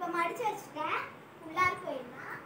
இப்போ மடிச்சு வச்சுட்டேன் உள்ளார போயிடலாம்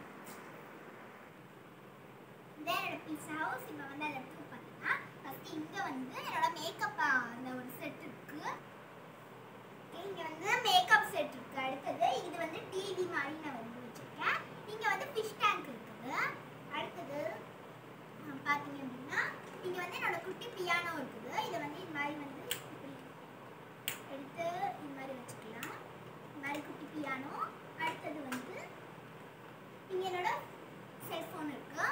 இந்த என்னோட பீஸ் ஹவுஸ் இப்போ வந்து அதை எடுத்து பார்த்தீங்கன்னா ஃபஸ்ட்டு இங்கே வந்து என்னோட மேக்கப் அந்த ஒரு செட் இருக்கு இங்கே வந்து மேக்கப் செட் இருக்கு அடுத்தது இது வந்து டிவி மாதிரி நான் வந்து வச்சிருக்கேன் இங்கே வந்து ஃபிஷ் டேங்க் இருக்குது அடுத்தது அஹ், பார்த்தீங்க அப்படின்னா இங்கே வந்து என்னோட குட்டி பியானோ இருக்குது இதை வந்து இது மாதிரி வந்து இப்படி எடுத்து இது மாதிரி வச்சுக்கலாம் இந்த மாதிரி குட்டி பியானோ அடுத்தது வந்து இங்கே என்னோட செல்ஃபோன் இருக்கு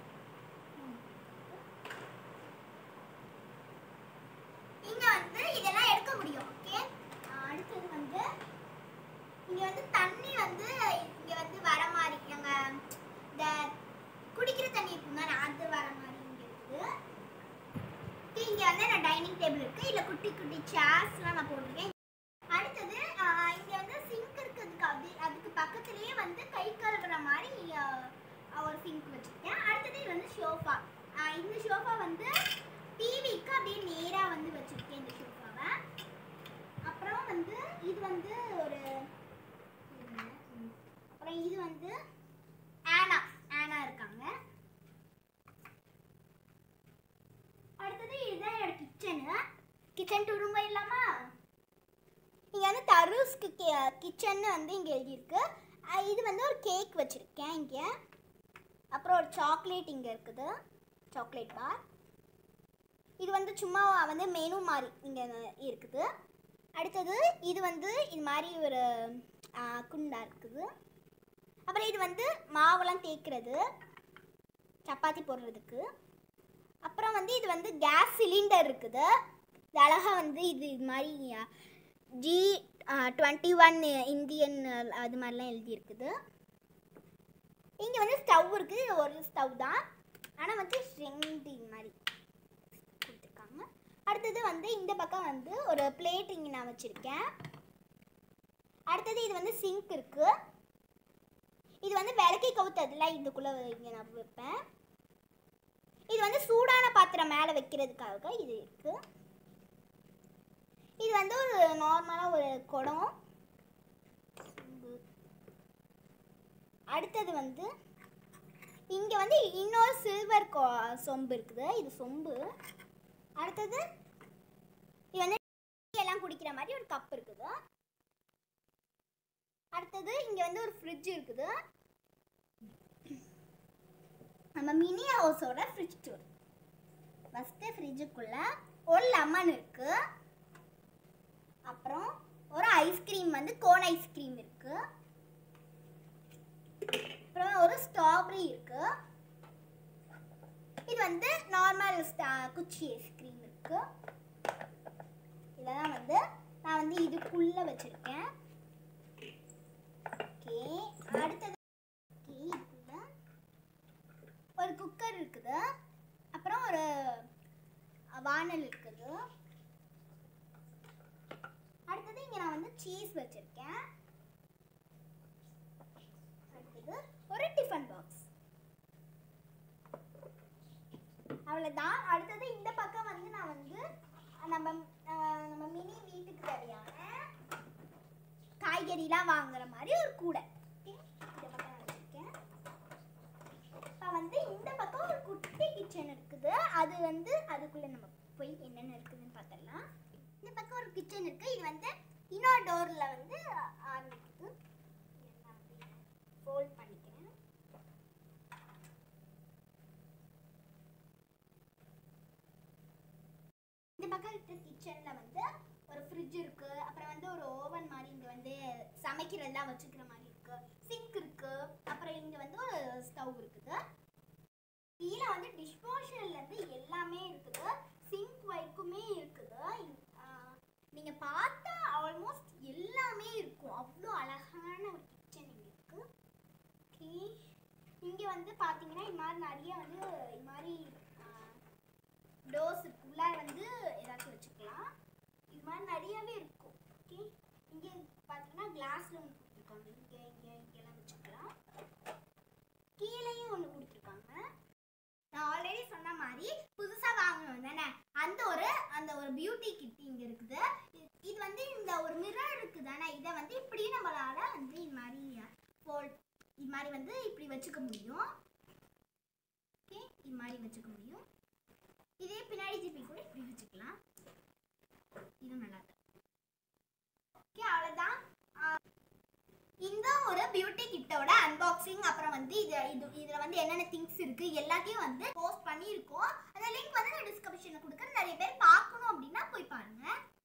இங்க வந்து இதெல்லாம் எடுக்க முடியும் ஓகே அடுத்தது வந்து இங்க வந்து தண்ணி வந்து இங்க வந்து வர மாதிரி நாங்க இந்த குடிக்கிற தண்ணி இருக்குங்க அது வர மாதிரி இங்க இருக்குது Okay, இங்க வந்து நான் டைனிங் டேபிள் இருக்கு இல்ல குட்டி குட்டி சேர்ஸ்லாம் நான் போட்டிருக்கேன் அடுத்தது ஆஹ், இங்க வந்து சிங்க் இருக்கிறதுக்கு அது அதுக்கு பக்கத்துலயே வந்து கை கழுவுற மாதிரி ஆஹ், ஒரு சிங்க் வச்சிருக்கேன் அடுத்தது இது வந்து ஷோஃபா இந்த ஷோஃபா வந்து டிவிக்கு அப்படியே நேரா வந்து வச்சிருக்கேன் இந்த ஷோஃபாவை அப்புறம் வந்து இது வந்து ஒரு இருங்க, ம். அப்புறம் இது வந்து ஆனா ஆனா இருக்காங்க அடுத்தது இதுதான் என்னோட கிச்சனு கிச்சன் டூரும் போயிடலாமா இங்கே வந்து தருஸ்க்கு கிச்சன்னு வந்து இங்கே எழுதியிருக்கு அஹ் இது வந்து ஒரு கேக் வச்சுருக்கேன் இங்கே அப்புறம் ஒரு சாக்லேட் இங்கே இருக்குது சாக்லேட் பார் இது வந்து சும்மா வந்து மெனு மாதிரி இங்கே இருக்குது அடுத்தது இது வந்து இது மாதிரி ஒரு ஆ, குண்டா இருக்குது அப்புறம் இது வந்து மாவெல்லாம் தேய்க்கிறது சப்பாத்தி போடுறதுக்கு அப்புறம் வந்து இது வந்து கேஸ் சிலிண்டர் இருக்குது இது அழகாக வந்து இது இது மாதிரி ஜி டுவெண்ட்டி ஒன் இந்தியன் அது மாதிரிலாம் எழுதியிருக்குது இங்கே வந்து ஸ்டவ் இருக்குது இது ஒரு ஸ்டவ் தான் ஆனால் வந்து ரெண்டு இது மாதிரி கொடுத்துருக்காங்க அடுத்தது வந்து இந்த பக்கம் வந்து ஒரு பிளேட் இங்கே நான் வச்சுருக்கேன் அடுத்தது இது வந்து சிங்க் இருக்குது இது வந்து விளக்கி கவுத்ததில் இதுக்குள்ளே இங்கே நான் வைப்பேன் இது வந்து சூடான பாத்திரம் மேலே வைக்கிறதுக்காக இது இருக்குது இது வந்து ஒரு நார்மலாக ஒரு குடம் அடுத்தது வந்து இங்கே வந்து இன்னொரு சில்வர் சொம்பு இருக்குது இது சொம்பு அடுத்தது இது வந்து டீ எல்லாம் குடிக்கிற மாதிரி ஒரு கப் இருக்குது அடுத்தது இங்கே வந்து ஒரு ஃப்ரிட்ஜ் இருக்குது நம்ம மினி ஹவுஸோட ஃப்ரிட்ஜ் டூர் ஃபஸ்ட்டு ஃப்ரிட்ஜுக்குள்ளே ஒரு லெமன் இருக்கு அப்புறம் ஒரு ஐஸ்கிரீம் வந்து கோன் ஐஸ்கிரீம் இருக்கு அப்புறம் ஒரு ஸ்ட்ராபெரி இருக்கு இது வந்து நார்மல் குச்சி ஐஸ்கிரீம் இருக்கு இதெல்லாம் வந்து நான் வந்து இதுக்குள்ள வச்சிருக்கேன் ஓகே அடுத்தது ஓகே இதுக்குள்ள ஒரு குக்கர் இருக்குது அப்புறம் ஒரு வானல் இருக்குது அடுத்தது இங்கே நான் வந்து சீஸ் வச்சிருக்கேன் அடுத்தது ஒரு டிஃபன் பாக்ஸ் அவ்வளோதான் அடுத்தது இந்த பக்கம் வந்து நான் வந்து நம்ம அஹ், நம்ம மினி வீட்டுக்கு தேவையான காய்கறிலாம் வாங்குற மாதிரி ஒரு கூடை Okay? இந்த பக்கம் நான் வச்சிருக்கேன் இப்போ வந்து இந்த பக்கம் ஒரு குட்டி கிச்சன் இருக்குது அது வந்து அதுக்குள்ளே நம்ம போய் என்னென்ன இருக்குதுன்னு பார்த்துடலாம் இந்த பக்கம் ஒரு கிச்சன் இருக்குது இது வந்து இன்னொரு டோரில் வந்து ஆரம்பிக்குது ஃபோல்ட் பண்ணிக்கிறேன் இந்த பக்கம் இருக்கிற கிச்சனில் வந்து ஒரு ஃப்ரிட்ஜ் இருக்கு அப்புறம் வந்து ஒரு ஓவன் மாதிரி இங்கே வந்து சமைக்கிறதெல்லாம் வச்சுக்கிற மாதிரி இருக்கு சிங்க் இருக்கு அப்புறம் இங்கே வந்து ஒரு ஸ்டவ் இருக்குது கீழே வந்து டிஷ்வாஷர்ல இருந்து எல்லாமே இருக்குது சிங்க் வரைக்குமே இருக்குது இ- ஆஹ் நீங்க பார்த்தா ஆல்மோஸ்ட் எல்லாமே இருக்கும் அவ்வளோ அழகான ஒரு கிச்சன் இங்க இருக்கு ஓகே இங்க வந்து பாத்தீங்கன்னா இது மாதிரி நிறைய வந்து இது மாதிரி டோஸ் இருக்கு உள்ளார வந்து ஏதாச்சும் வச்சுக்கலாம் இது மாதிரி நிறையவே இருக்கும் ஓகே இங்க பாத்தீங்கன்னா கிளாஸ்ல ஒன்று கொடுத்துருக்காங்க இங்க இங்க இங்கெல்லாம் வச்சுக்கலாம் கீழேயும் ஒன்று கொடுத்துருக்காங்க நான் ஆல்ரெடி சொன்ன மாதிரி புதுசா வாங்கணும் தானே அந்த ஒரு அந்த ஒரு பியூட்டி கிட் இங்க இருக்குது இது- இது வந்து இந்த ஒரு மிரர் இருக்கு தானே இதை வந்து இப்படி நம்மளால வந்து இது மாதிரி இது மாதிரி வந்து இப்படி வச்சுக்க முடியும் ஓகே இது மாதிரி வச்சுக்க முடியும் இதே பின்னாடி ஜிபி கூட இப்படி வச்சுக்கலாம் இது நல்லா இருக்கு ஓகே அவ்வளோதான் இந்த ஒரு பியூட்டி கிட்டோட அன்பாக்சிங் அப்புறம் வந்து இது இது இதில் வந்து என்னென்ன திங்ஸ் இருக்குது எல்லாத்தையும் வந்து போஸ்ட் பண்ணியிருக்கோம் அந்த லிங்க் வந்து நான் டிஸ்கிரிப்ஷனில் கொடுக்குறேன் நிறைய பேர் பார்க்கணும் அப்படின்னா போய் பாருங்கள்